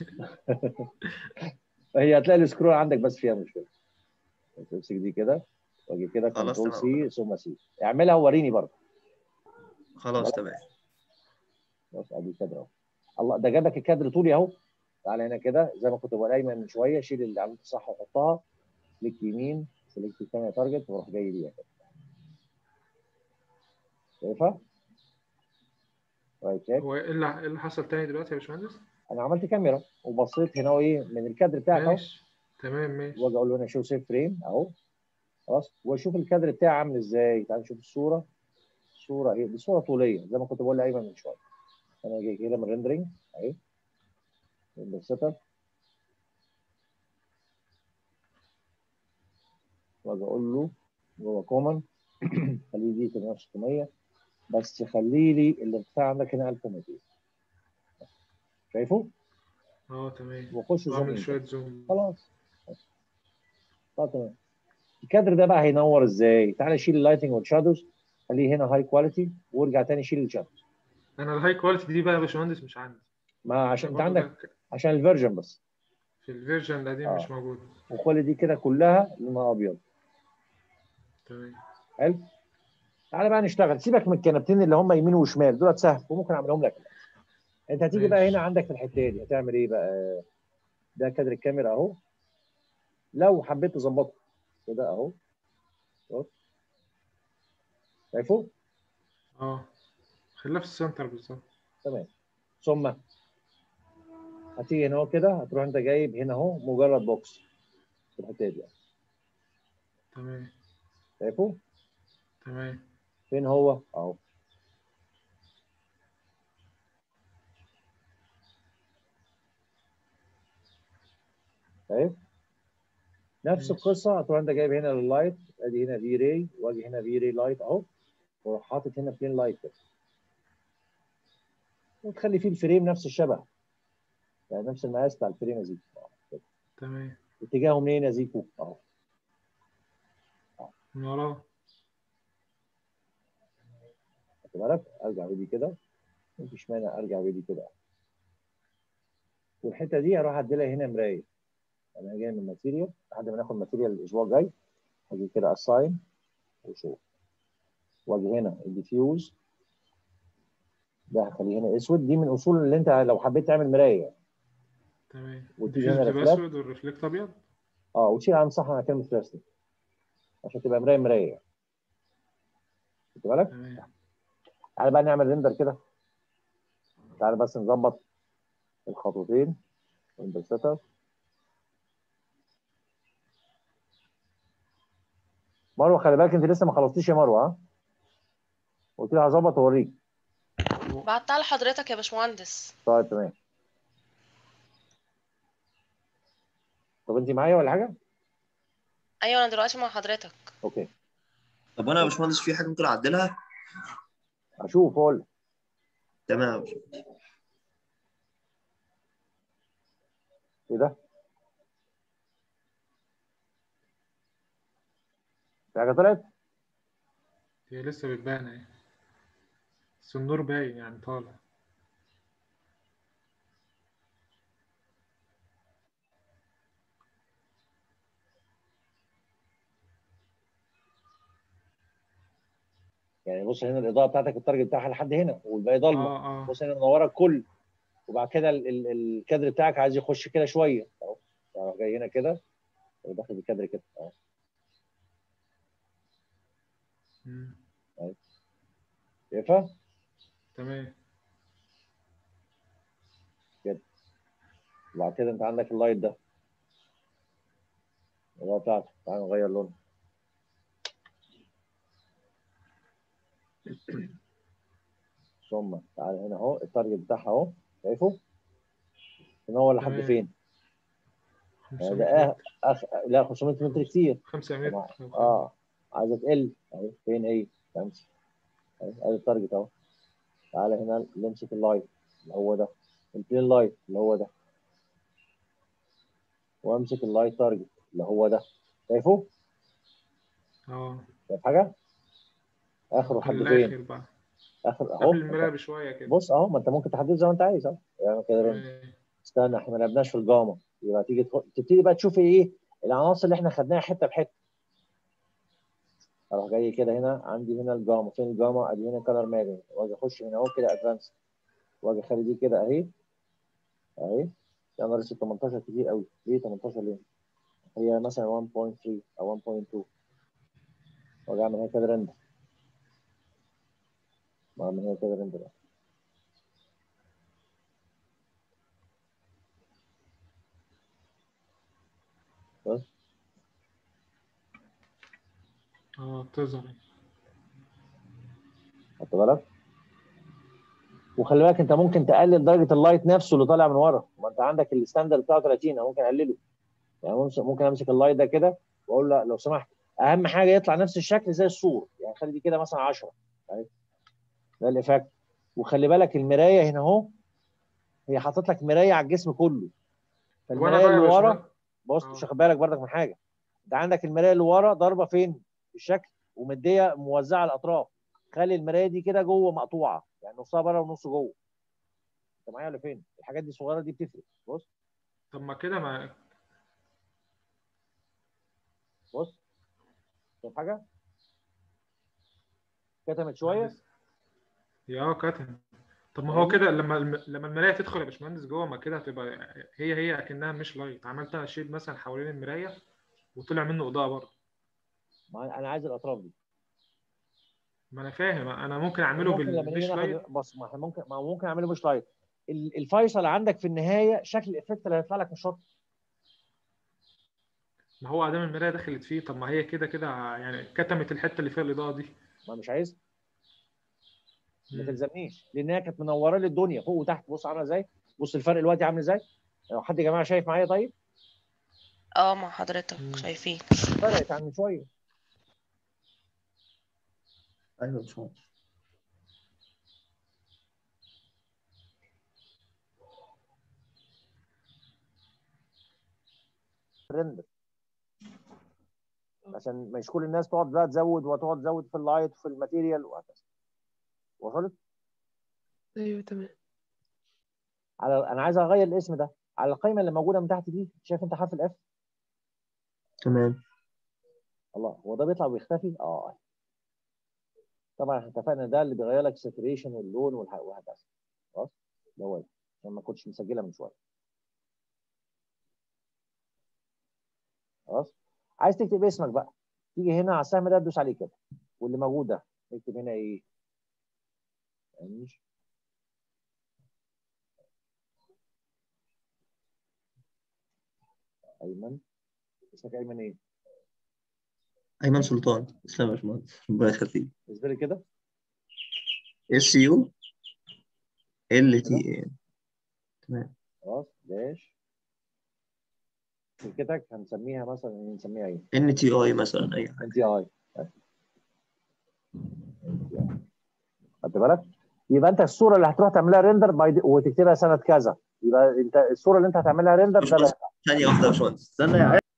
هي هتلاقي السكرول عندك بس فيها مشكله تمسك دي كده واجي كده خلاص كنترول تمام. سي ثم سي اعملها ووريني برضه خلاص تمام بص ادي كادر اهو الله ده جاب لك الكادر طولي اهو تعالى هنا كده زي ما كنت بقول ايمن من شويه شيل اللي عملته صح وحطها كليك يمين سيلكت الثانيه تارجت واروح جاي بيها كده شايفها؟ رايت كليك هو ايه اللي إيه اللي حصل تاني دلوقتي يا باشمهندس انا عملت كاميرا وبصيت هنا ايه من الكادر بتاعك اهو ماشي تمام ماشي واجي اقول له هنا شو سيف فريم اهو خلاص واشوف الكادر بتاعي عامل ازاي تعال نشوف الصوره الصوره ايه دي صوره طوليه زي ما كنت بقول لايمن من شويه انا اجي كده من ريندرنج اهي ريندر سيت اب واجي اقول له جوه كومن خليه دي 8600 بس خلي لي الارتفاع عندك هنا 1200 شايفه؟ اه تمام وخش زوم واعمل ان شويه زوم خلاص طب تمام الكادر ده بقى هينور ازاي؟ تعالى شيل اللايتنج والشادوز خليه هنا هاي كواليتي وارجع تاني شيل الشادوز انا الهاي كواليتي دي بقى يا باشمهندس مش عندي ما عشان انت برضه عندك ده عشان الفيرجن بس في الفيرجن القديم آه. مش موجود وخلي دي كده كلها لونها ابيض تمام حلو تعالى بقى نشتغل سيبك من الكنبتين اللي هم يمين وشمال دول سهل وممكن اعملهم لك انت هتيجي بقى ماشي. هنا عندك في الحته دي هتعمل ايه بقى ده كادر الكاميرا اهو لو حبيت تظبطه كده اهو بص. شايفه اه خليها في السنتر بالظبط تمام ثم هتيجي هنا اهو كده هتروح انت جايب هنا اهو مجرد بوكس في الحته دي تمام شايفه تمام فين هو اهو شايف نفس ماشي. القصه هتروح انت جايب هنا اللايت ادي هنا في راي واجي هنا في راي لايت اهو واروح حاطط هنا اثنين لايت كده وتخلي فيه الفريم نفس الشبه يعني نفس المقاس بتاع الفريم يا زيكو أهو كده. تمام اتجاهه منين يا زيكو اهو من وراه خد بالك ارجع بيدي كده مفيش مانع ارجع بيدي كده والحته دي اروح ادي لها هنا مرايه انا جاي من ماتيريال لحد ما ناخد ماتيريال الاسبوع الجاي اجي كده اساين وشوف واجي هنا الديفيوز ده هخليه هنا اسود دي من اصول اللي انت لو حبيت تعمل مرايه تمام وتيجي الديفيوز هنا بتبقى ريفلكت. اسود والريفلكت ابيض اه وتشيل عن صح على كلمه ريستنج عشان تبقى مرايه مرايه يعني. خدت بالك؟ تمام تعالى بقى نعمل ريندر كده تعالى بس نظبط الخطوتين ريندر سيت اب مروه خلي بالك انت لسه ما خلصتيش يا مروه ها قلت لي هظبط واوريك بعتها لحضرتك يا باشمهندس طيب تمام طب انت معايا ولا حاجه؟ ايوه انا دلوقتي مع حضرتك اوكي طب انا يا باشمهندس في حاجه ممكن اعدلها اشوف اقول تمام ايه ده؟ في حاجه طلعت؟ هي لسه بتبان اهي بس النور باين يعني طالع يعني بص هنا الاضاءه بتاعتك التارجت بتاعها لحد هنا والباقي ضلمه اه اه بص هنا منوره الكل وبعد كده ال- ال- الكادر بتاعك عايز يخش كده شويه اهو اهو جاي هنا كده وداخل الكادر كده اهو مم. شايفها؟ تمام وبعد كده انت عندك اللايت ده الاضاءه بتاعتك تعال نغير لونها ثم تعال هنا اهو التارجت بتاعها اهو شايفه؟ منور لحد تمام. فين؟ يعني ده 500 آه أخ... لا 500 متر كتير 5 طبعا. متر اه عايزه تقل اهي فين هي؟ خمسه اهي ادي التارجت اهو تعالى هنا نمسك اللايت اللي هو ده البلين لايت اللي هو ده وامسك اللايت تارجت اللي هو ده شايفه؟ اه شايف حاجه؟ اخره لحد فين؟ الاخر بقى اخر اهو قبل المرايه بشويه كده بص اهو ما انت ممكن تحدده زي ما انت عايز اهو يعني كده رينج. تمام. استنى احنا ما لعبناش في الجاما يبقى تيجي تخ... تبتدي بقى تشوف ايه العناصر اللي احنا خدناها حته بحته اروح جاي كده هنا عندي هنا الجاما فين الجاما ادي هنا كلر ماجن واجي اخش هنا اهو كده ادفانس واجي اخلي دي كده اهي اهي يا نهار اسود 18 كتير قوي ليه 18 ليه؟ هي مثلا 1.3 او 1.2 واجي اعمل هنا كده ريندر واعمل هنا كده ريندر بس اه بتظهر خدت بالك؟ وخلي بالك انت ممكن تقلل درجه اللايت نفسه اللي طالع من ورا ما انت عندك الستاندرد بتاعه 30 انا ممكن اقلله يعني ممكن- ممكن امسك اللايت ده كده واقول له لو سمحت اهم حاجه يطلع نفس الشكل زي الصور يعني خلي دي كده مثلا 10 اهي ده الايفكت وخلي بالك المرايه هنا اهو هي حاطط لك مرايه على الجسم كله وانا فالمرايه بقى اللي يا ورا باشمهندس بص آه. مش واخد بالك برضك من حاجه انت عندك المرايه اللي ورا ضاربه فين في الشكل ومديه موزعه الاطراف خلي المرايه دي كده جوه مقطوعه يعني نصها بره ونص جوه انت معايا ولا فين الحاجات دي صغيره دي بتفرق بص طب ما كده ما بص شايف حاجه كتمت شويه يا اه كاتم طب ما هو كده لما الم- لما المرايه تدخل يا باشمهندس جوه ما كده هتبقى هي هي اكنها مش لايت عملت انا شيد مثلا حوالين المرايه وطلع منه اضاءه برضه ما انا عايز الاطراف دي ما انا فاهم انا ممكن اعمله ممكن لما نيجي بالمش لايت ناخد بص ما احنا ممكن ما ممكن اعمله مش لايت ال- الفيصل عندك في النهايه شكل الافكت اللي هيطلع لك مش شرط ما هو ادام المرايه دخلت فيه طب ما هي كده كده يعني كتمت الحته اللي فيها الاضاءه دي ما مش عايز ما مم. تلزمنيش لان هي كانت منوره لي الدنيا فوق وتحت بص عامله ازاي بص الفرق دلوقتي عامل ازاي لو حد يا جماعه شايف معايا طيب اه مع حضرتك مم. شايفين فرقت عن من شويه ايوه يا باشمهندس ريندر عشان مش كل الناس تقعد بقى تزود وتقعد تزود في اللايت وفي الماتيريال وهكذا وصلت ايوه تمام على انا عايز اغير الاسم ده على القائمه اللي موجوده من تحت دي شايف انت حرف الاف تمام الله هو ده بيطلع ويختفي اه طبعا احنا اتفقنا ده اللي بيغير لك الساتوريشن واللون والح- وهكذا خلاص ده هو ده عشان ما كنتش مسجلها من شويه خلاص عايز تكتب اسمك بقى تيجي هنا على السهم ده تدوس عليه كده واللي موجود ده اكتب هنا ايه انج ايمن اسمك ايمن ايه ايمن سلطان اسلام يا باشمهندس ربنا يخليك بالنسبه لي كده اس يو ال تي اي تمام خلاص داش شركتك هنسميها مثلا إيه؟ نسميها ايه ان تي اي مثلا اي حاجه ان تي اي خدت بالك يبقى انت الصوره اللي هتروح تعملها ريندر باي وتكتبها سنه كذا يبقى انت الصوره اللي انت هتعملها ريندر ده اللي ثانيه واحده يا باشمهندس استنى يا عيال.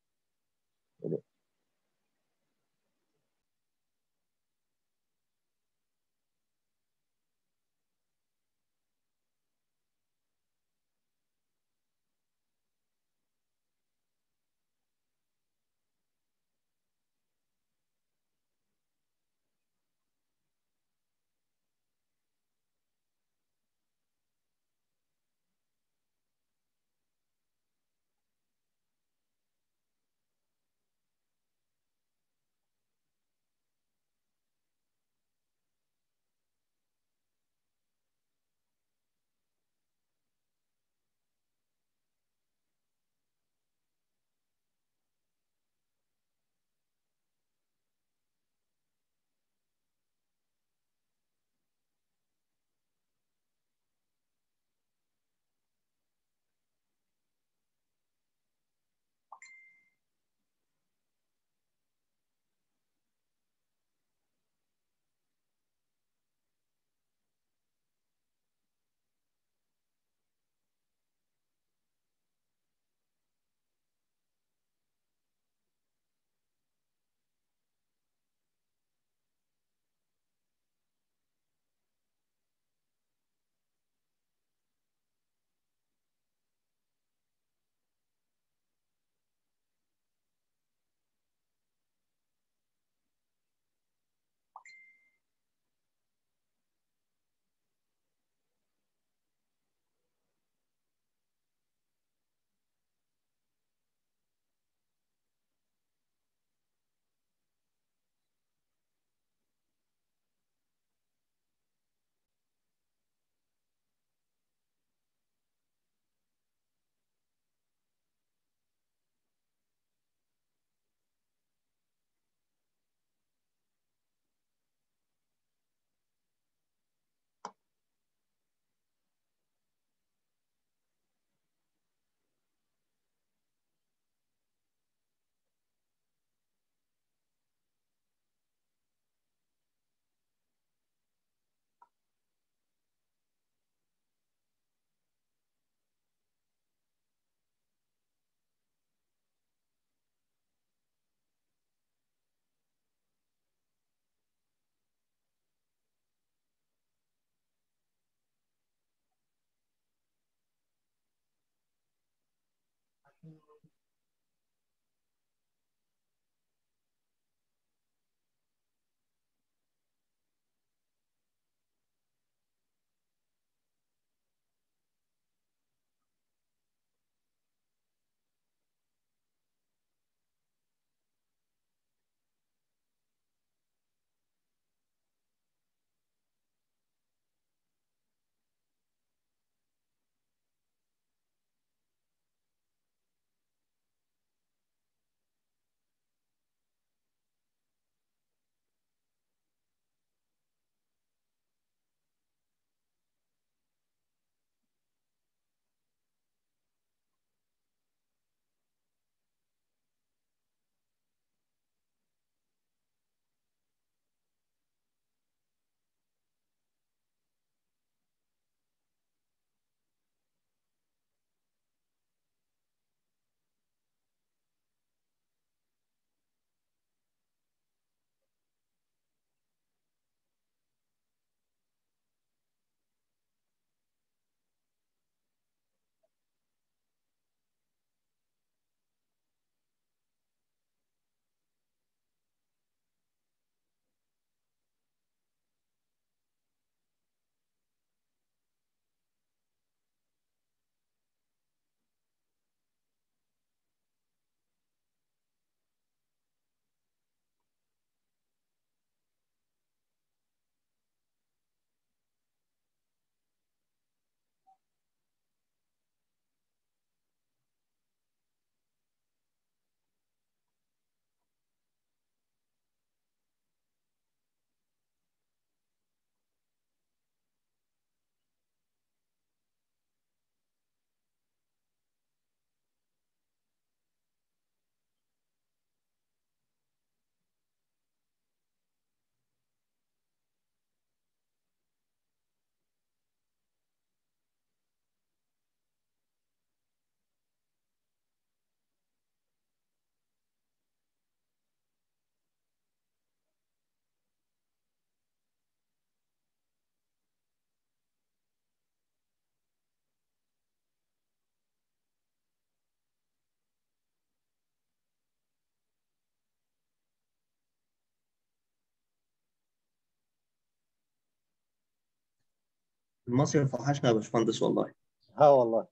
المصيف وحشنا يا باشمهندس والله ها والله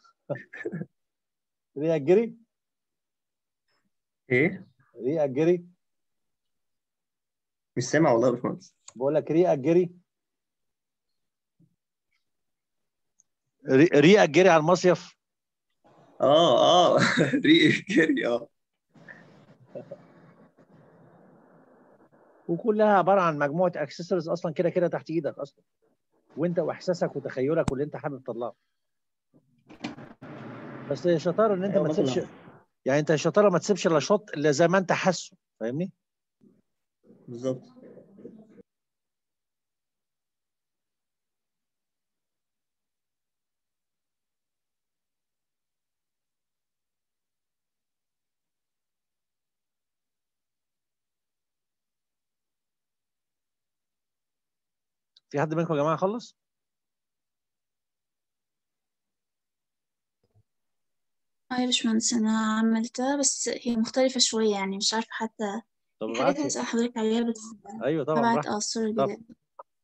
ريا الجري ايه ريا الجري مش سامع والله يا باشمهندس بقول لك ريا الجري ري- ريا الجري على المصيف اه اه ريق جري اه وكلها عباره عن مجموعه اكسسوارز اصلا كده كده تحت ايدك اصلا وانت واحساسك وتخيلك واللي انت حابب تطلعه بس هي شطاره ان انت أيوة ما مثلاً. تسيبش يعني انت شطاره ما تسيبش الا شوط الا زي ما انت حاسه فاهمني بالظبط في حد منكم يا جماعه خلص اه يا باشمهندس أنا عملتها بس هي مختلفة شوية يعني مش عارفة حتى طب في ابعت حاجات لي هسأل حضرتك عليها بس ايوه طبعا هبعت براحتك اه الصورة طب. الجديدة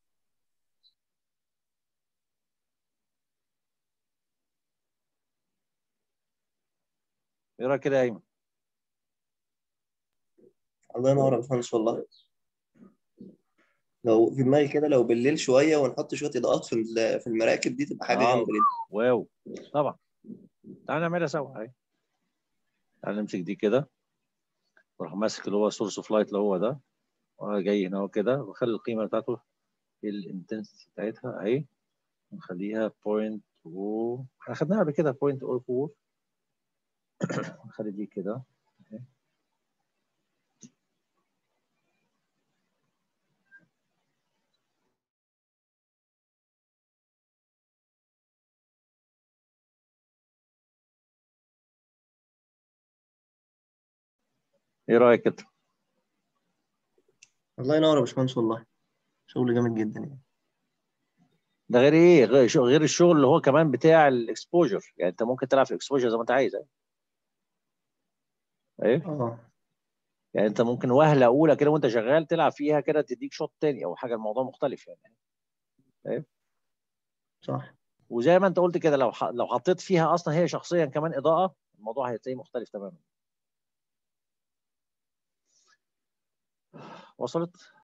ايه رايك كده يا ايمن الله ينور يا باشمهندس والله لو في دماغي كده لو بالليل شويه ونحط شويه اضاءات في ال- في المراكب دي تبقى حاجه آه. جامده جدا واو طبعا تعالى نعملها سوا اهي تعالى نمسك دي كده واروح ماسك اللي هو سورس اوف لايت اللي هو ده وانا جاي هنا اهو كده واخلي القيمه بتاعته الانتنسيتي بتاعتها اهي نخليها بوينت و احنا خدناها قبل كده بوينت او 4 نخلي دي كده أهي. ايه رايك كده الله ينور يا باشمهندس والله شغل جامد جدا يعني ده غير ايه غير شو- غير الشغل اللي هو كمان بتاع الاكسبوجر يعني انت ممكن تلعب في الاكسبوجر زي ما انت عايز اهي. ايه اه يعني انت ممكن وهله اولى كده وانت شغال تلعب فيها كده تديك شوط تاني او حاجه الموضوع مختلف يعني صح وزي ما انت قلت كده لو ح... لو حطيت فيها اصلا هي شخصيا كمان اضاءه الموضوع هيتلاقيه مختلف تماما وصلت